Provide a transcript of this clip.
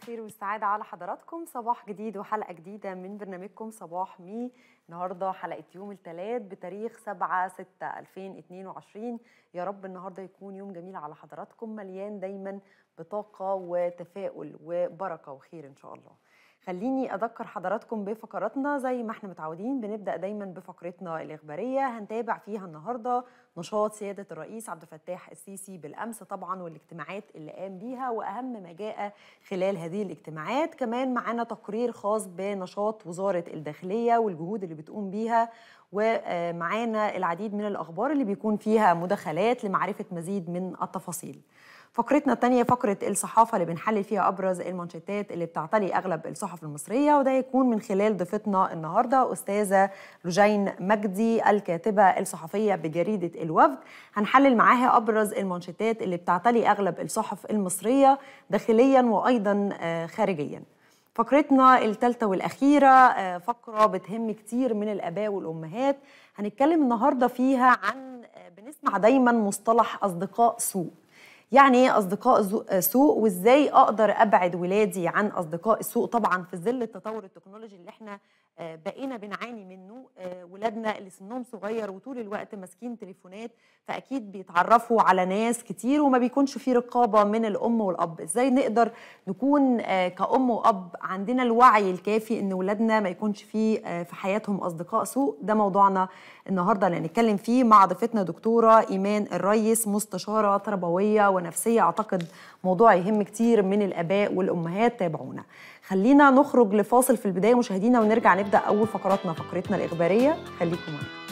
الخير والسعادة على حضراتكم صباح جديد وحلقة جديدة من برنامجكم صباح مي النهاردة حلقة يوم الثلاث بتاريخ 7 6 2022 يا رب النهاردة يكون يوم جميل على حضراتكم مليان دايما بطاقة وتفاؤل وبركة وخير إن شاء الله خليني أذكر حضراتكم بفقراتنا زي ما احنا متعودين بنبدأ دايما بفقرتنا الإخبارية هنتابع فيها النهاردة نشاط سيادة الرئيس عبد الفتاح السيسي بالأمس طبعا والاجتماعات اللي قام بيها وأهم ما جاء خلال هذه الاجتماعات كمان معانا تقرير خاص بنشاط وزارة الداخلية والجهود اللي بتقوم بيها ومعانا العديد من الأخبار اللي بيكون فيها مداخلات لمعرفة مزيد من التفاصيل فقرتنا الثانية فقرة الصحافة اللي بنحلل فيها أبرز المانشيتات اللي بتعتلي أغلب الصحف المصرية وده يكون من خلال ضيفتنا النهاردة أستاذة لجين مجدي الكاتبة الصحفية بجريدة الوفد هنحلل معاها أبرز المانشيتات اللي بتعتلي أغلب الصحف المصرية داخليا وأيضا خارجيا فقرتنا الثالثة والأخيرة فقرة بتهم كتير من الآباء والأمهات هنتكلم النهاردة فيها عن بنسمع دايما مصطلح أصدقاء سوء يعني ايه اصدقاء سوء وازاي اقدر ابعد ولادي عن اصدقاء السوء طبعا في ظل التطور التكنولوجي اللي احنا بقينا بنعاني منه ولادنا اللي سنهم صغير وطول الوقت ماسكين تليفونات فاكيد بيتعرفوا على ناس كتير وما بيكونش في رقابه من الام والاب ازاي نقدر نكون كأم واب عندنا الوعي الكافي ان ولادنا ما يكونش في في حياتهم اصدقاء سوء ده موضوعنا النهارده اللي هنتكلم فيه مع ضيفتنا دكتوره ايمان الريس مستشاره تربويه ونفسيه اعتقد موضوع يهم كتير من الاباء والامهات تابعونا خلينا نخرج لفاصل في البدايه مشاهدينا ونرجع نبدا اول فقراتنا فقرتنا الاخباريه خليكم معنا